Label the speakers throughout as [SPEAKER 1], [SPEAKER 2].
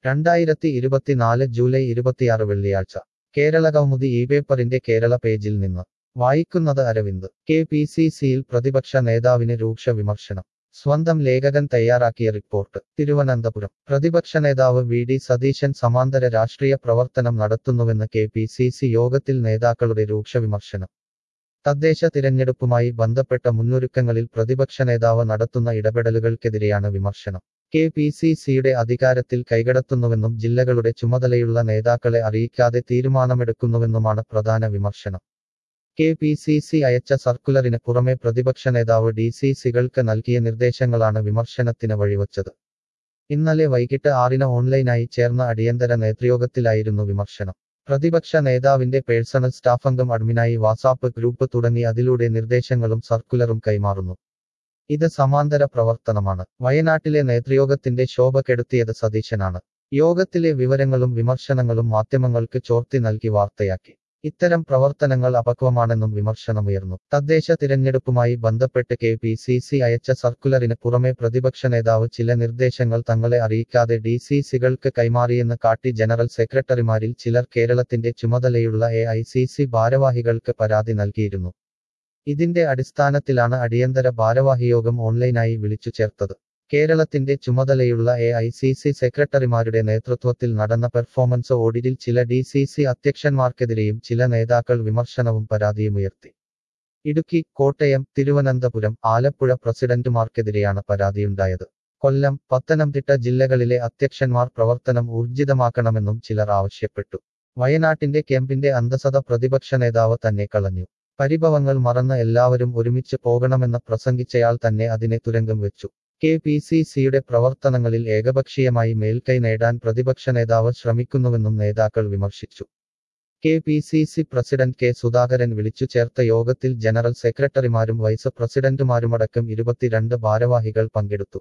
[SPEAKER 1] രണ്ടായിരത്തി ഇരുപത്തിനാല് ജൂലൈ ഇരുപത്തിയാറ് വെള്ളിയാഴ്ച കേരള കൗമുദി ഈ പേപ്പറിന്റെ കേരള പേജിൽ നിന്ന് വായിക്കുന്നത് അരവിന്ദ് കെ പി സി സിയിൽ പ്രതിപക്ഷ നേതാവിന് രൂക്ഷ വിമർശനം സ്വന്തം ലേഖകൻ തയ്യാറാക്കിയ റിപ്പോർട്ട് തിരുവനന്തപുരം പ്രതിപക്ഷ നേതാവ് വി ഡി സതീശൻ സമാന്തര രാഷ്ട്രീയ പ്രവർത്തനം നടത്തുന്നുവെന്ന് കെ പി സി സി യോഗത്തിൽ നേതാക്കളുടെ രൂക്ഷ വിമർശനം തദ്ദേശ തിരഞ്ഞെടുപ്പുമായി ബന്ധപ്പെട്ട മുന്നൊരുക്കങ്ങളിൽ പ്രതിപക്ഷ നേതാവ് നടത്തുന്ന ഇടപെടലുകൾക്കെതിരെയാണ് വിമർശനം കെ പി സി സിയുടെ അധികാരത്തിൽ കൈകടത്തുന്നുവെന്നും ജില്ലകളുടെ ചുമതലയുള്ള നേതാക്കളെ അറിയിക്കാതെ തീരുമാനമെടുക്കുന്നുവെന്നുമാണ് പ്രധാന വിമർശനം കെ പി സി സി അയച്ച സർക്കുലറിന് പുറമെ പ്രതിപക്ഷ നേതാവ് ഡി സി സികൾക്ക് നൽകിയ നിർദ്ദേശങ്ങളാണ് വിമർശനത്തിന് വഴിവച്ചത് ഇന്നലെ വൈകിട്ട് ആറിന് ഓൺലൈനായി ചേർന്ന അടിയന്തര നേതൃയോഗത്തിലായിരുന്നു വിമർശനം പ്രതിപക്ഷ നേതാവിന്റെ പേഴ്സണൽ സ്റ്റാഫംഗം അഡ്മിനായി വാട്സാപ്പ് ഗ്രൂപ്പ് തുടങ്ങി അതിലൂടെ നിർദ്ദേശങ്ങളും സർക്കുലറും കൈമാറുന്നു ഇത് സമാന്തര പ്രവർത്തനമാണ് വയനാട്ടിലെ നേതൃയോഗത്തിന്റെ ശോഭ കെടുത്തിയത് സതീശനാണ് യോഗത്തിലെ വിവരങ്ങളും വിമർശനങ്ങളും മാധ്യമങ്ങൾക്ക് ചോർത്തി നൽകി വാർത്തയാക്കി ഇത്തരം പ്രവർത്തനങ്ങൾ അപക്വമാണെന്നും വിമർശനമുയർന്നു തദ്ദേശ തിരഞ്ഞെടുപ്പുമായി ബന്ധപ്പെട്ട് കെ പി സി സി അയച്ച സർക്കുലറിന് പുറമെ പ്രതിപക്ഷ നേതാവ് ചില നിർദ്ദേശങ്ങൾ തങ്ങളെ അറിയിക്കാതെ ഡി സി സികൾക്ക് കൈമാറിയെന്ന് കാട്ടി ജനറൽ സെക്രട്ടറിമാരിൽ ചിലർ കേരളത്തിന്റെ ചുമതലയുള്ള എ ഐ സി സി ഭാരവാഹികൾക്ക് പരാതി നൽകിയിരുന്നു ഇതിന്റെ അടിസ്ഥാനത്തിലാണ് അടിയന്തര ഭാരവാഹിയോഗം ഓൺലൈനായി വിളിച്ചു ചേർത്തത് കേരളത്തിന്റെ ചുമതലയുള്ള എ ഐ സി സി സെക്രട്ടറിമാരുടെ നേതൃത്വത്തിൽ നടന്ന പെർഫോമൻസ് ഓഡിറ്റിൽ ചില ഡി സി സി അധ്യക്ഷന്മാർക്കെതിരെയും ചില നേതാക്കൾ വിമർശനവും പരാതിയുമുയർത്തി ഇടുക്കി കോട്ടയം തിരുവനന്തപുരം ആലപ്പുഴ പ്രസിഡന്റുമാർക്കെതിരെയാണ് പരാതിയുണ്ടായത് കൊല്ലം പത്തനംതിട്ട ജില്ലകളിലെ അധ്യക്ഷന്മാർ പ്രവർത്തനം ഊർജിതമാക്കണമെന്നും ചിലർ ആവശ്യപ്പെട്ടു വയനാട്ടിന്റെ ക്യാമ്പിന്റെ അന്തസത പ്രതിപക്ഷ നേതാവ് തന്നെ കളഞ്ഞു പരിഭവങ്ങൾ മറന്ന് എല്ലാവരും ഒരുമിച്ച് പോകണമെന്ന് പ്രസംഗിച്ചയാൾ തന്നെ അതിനെ തുരങ്കം വെച്ചു കെ പി സി സിയുടെ പ്രവർത്തനങ്ങളിൽ ഏകപക്ഷീയമായി മേൽക്കൈ നേടാൻ പ്രതിപക്ഷ നേതാവ് ശ്രമിക്കുന്നുവെന്നും നേതാക്കൾ വിമർശിച്ചു K P C C president K Sudhakaran വിളിച്ചു ചേർത്ത യോഗത്തിൽ ജനറൽ സെക്രട്ടറിമാരും വൈസ് പ്രസിഡന്റുമാരുമടക്കം ഇരുപത്തിരണ്ട് ഭാരവാഹികൾ പങ്കെടുത്തു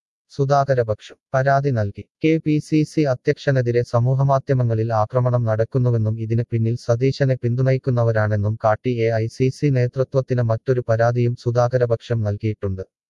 [SPEAKER 1] സുധാകരപക്ഷം പരാതി നൽകി കെ പി സി സി അധ്യക്ഷനെതിരെ സമൂഹമാധ്യമങ്ങളിൽ ആക്രമണം നടക്കുന്നുവെന്നും ഇതിന് പിന്നിൽ സതീശനെ പിന്തുണയ്ക്കുന്നവരാണെന്നും കാട്ടി എ ഐ സി സി നേതൃത്വത്തിന് മറ്റൊരു പരാതിയും സുധാകരപക്ഷം നൽകിയിട്ടുണ്ട്